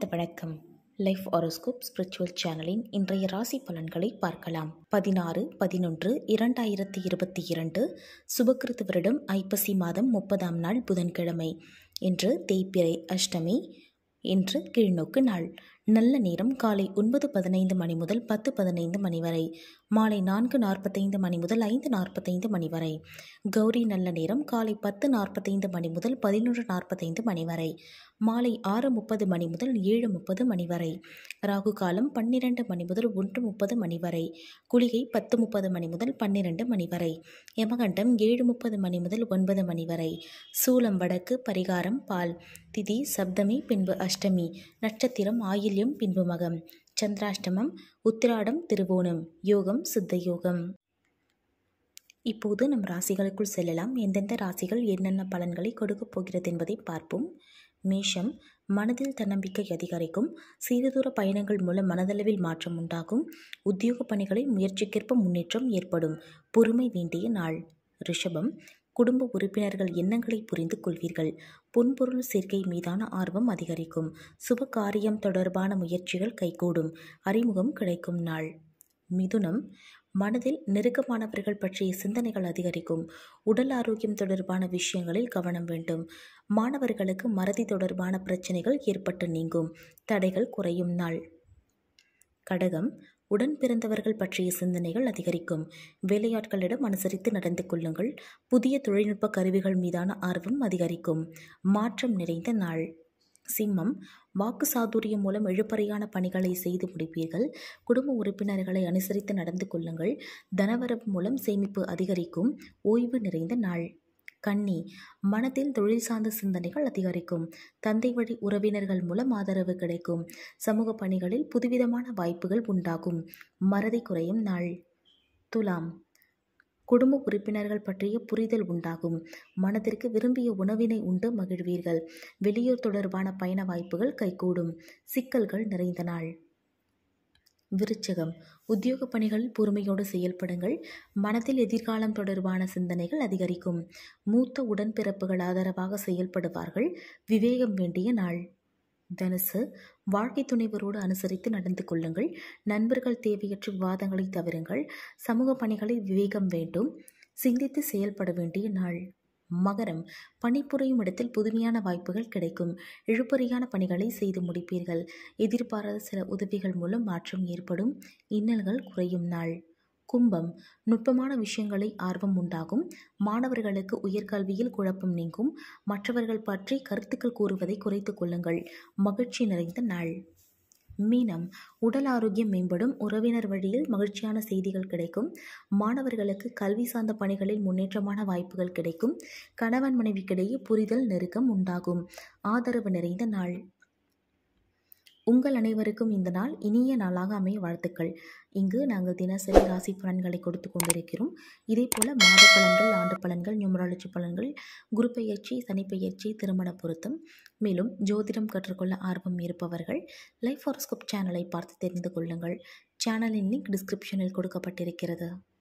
அன்பார்ந்த வணக்கம் life horoscope spiritual சேனலின் இன்றைய ராசி பலன்களை பார்க்கலாம் பதினாறு பதினொன்று இரண்டாயிரத்தி இருபத்தி இரண்டு சுபகிருத்து வருடம் ஐப்பசி மாதம் முப்பதாம் நாள் புதன்கிழமை இன்று தேய்பிறை அஷ்டமி இன்று கீழ்நோக்கு நாள் நல்ல நேரம் காலை ஒன்பது பதினைந்து மணி முதல் பத்து பதினைந்து மணி வரை மாலை நான்கு நாற்பத்தைந்து மணி முதல் ஐந்து நாற்பத்தைந்து மணி வரை கௌரி நல்ல நேரம் காலை பத்து நாற்பத்தைந்து மணி முதல் பதினொன்று நாற்பத்தைந்து மணி வரை மாலை ஆறு முப்பது மணி முதல் ஏழு முப்பது மணி வரை ராகு காலம் பன்னிரண்டு மணி முதல் ஒன்று முப்பது மணி வரை குளிகை பத்து முப்பது மணி முதல் பன்னிரண்டு மணி வரை யமகண்டம் ஏழு முப்பது மணி முதல் ஒன்பது மணி வரை சூலம் வடக்கு பரிகாரம் பால் திதி சப்தமி பின்பு அஷ்டமி நட்சத்திரம் ஆயில்யம் பின்பு மகம் சந்திராஷ்டமம் உத்திராடம் திருவோணம் யோகம் சித்த யோகம் இப்போது நம் ராசிகளுக்குள் செல்லலாம் எந்தெந்த ராசிகள் என்னென்ன பலன்களை கொடுக்கப் போகிறது என்பதை பார்ப்போம் மேஷம் மனதில் தன்னம்பிக்கை அதிகரிக்கும் சிறுதூர பயணங்கள் மூலம் மனதளவில் மாற்றம் உண்டாகும் உத்தியோக பணிகளில் முயற்சிக்கேற்ப முன்னேற்றம் ஏற்படும் பொறுமை வேண்டிய நாள் ரிஷபம் குடும்ப உறுப்பினர்கள் எண்ணங்களை புரிந்து கொள்வீர்கள் பொன்பொருள் சேர்க்கை மீதான ஆர்வம் அதிகரிக்கும் சுப காரியம் தொடர்பான முயற்சிகள் கைகூடும் அறிமுகம் கிடைக்கும் நாள் மிதுனம் மனதில் நெருக்கமானவர்கள் பற்றிய சிந்தனைகள் அதிகரிக்கும் உடல் ஆரோக்கியம் தொடர்பான விஷயங்களில் கவனம் வேண்டும் மாணவர்களுக்கு மறதி தொடர்பான பிரச்சனைகள் ஏற்பட்டு நீங்கும் தடைகள் குறையும் நாள் கடகம் உடன் பிறந்தவர்கள் பற்றிய சிந்தனைகள் அதிகரிக்கும் வேலையாட்களிடம் அனுசரித்து நடந்து கொள்ளுங்கள் புதிய தொழில்நுட்ப கருவிகள் மீதான ஆர்வம் அதிகரிக்கும் மாற்றம் நிறைந்த நாள் சிம்மம் வாக்கு சாதுரியம் மூலம் எழுப்பறையான பணிகளை செய்து முடிப்பீர்கள் குடும்ப உறுப்பினர்களை அனுசரித்து நடந்து கொள்ளுங்கள் தனவரவு மூலம் சேமிப்பு அதிகரிக்கும் ஓய்வு நிறைந்த நாள் கன்னி மனதில் தொழில் சார்ந்த சிந்தனைகள் அதிகரிக்கும் தந்தை வழி உறவினர்கள் மூலம் ஆதரவு கிடைக்கும் சமூக பணிகளில் புதுவிதமான வாய்ப்புகள் உண்டாகும் மறதி குறையும் நாள் துலாம் குடும்ப உறுப்பினர்கள் பற்றிய புரிதல் உண்டாகும் மனதிற்கு விரும்பிய உணவினை உண்டு மகிழ்வீர்கள் வெளியூர் தொடர்பான பயண வாய்ப்புகள் கைகூடும் சிக்கல்கள் நிறைந்த நாள் விருச்சகம் உத்தியோக பணிகளில் பொறுமையோடு செயல்படுங்கள் மனதில் எதிர்காலம் தொடர்பான சிந்தனைகள் அதிகரிக்கும் மூத்த உடன்பிறப்புகள் ஆதரவாக செயல்படுவார்கள் விவேகம் வேண்டிய நாள் தனுசு வாழ்க்கை துணைவரோடு அனுசரித்து நடந்து கொள்ளுங்கள் நண்பர்கள் தேவையற்ற விவாதங்களை தவிருங்கள் சமூக பணிகளில் விவேகம் வேண்டும் சிந்தித்து செயல்பட வேண்டிய நாள் மகரம் பணிபுரியும் இடத்தில் புதுமையான வாய்ப்புகள் கிடைக்கும் இழுபறியான பணிகளை செய்து முடிப்பீர்கள் எதிர்பாராத சில உதவிகள் மூலம் மாற்றம் ஏற்படும் இன்னல்கள் குறையும் நாள் கும்பம் நுட்பமான விஷயங்களை ஆர்வம் உண்டாகும் மாணவர்களுக்கு உயர்கல்வியில் குழப்பம் நீங்கும் மற்றவர்கள் பற்றி கருத்துக்கள் கூறுவதை குறைத்து கொள்ளுங்கள் மகிழ்ச்சி நிறைந்த நாள் மீனம் உடல் ஆரோக்கியம் மேம்படும் உறவினர் வழியில் மகிழ்ச்சியான செய்திகள் கிடைக்கும் மாணவர்களுக்கு கல்வி சார்ந்த பணிகளில் முன்னேற்றமான வாய்ப்புகள் கிடைக்கும் கணவன் மனைவிக்கிடையே புரிதல் நெருக்கம் உண்டாகும் ஆதரவு நிறைந்த நாள் உங்கள் அனைவருக்கும் இந்த நாள் இனிய நாளாக அமைய வாழ்த்துக்கள் இங்கு நாங்கள் தினசரி ராசி பலன்களை கொடுத்து கொண்டிருக்கிறோம் இதே போல் மாத பலன்கள் ஆண்டு பலன்கள் நியூமராலஜி பலன்கள் குரு பெயர்ச்சி சனிப்பெயர்ச்சி திருமண பொருத்தம் மேலும் ஜோதிடம் கற்றுக்கொள்ள ஆர்வம் இருப்பவர்கள் லைஃப் ஹாரோஸ்கோப் சேனலை பார்த்து தெரிந்து கொள்ளுங்கள் சேனலின் லிங்க் டிஸ்கிரிப்ஷனில் கொடுக்கப்பட்டிருக்கிறது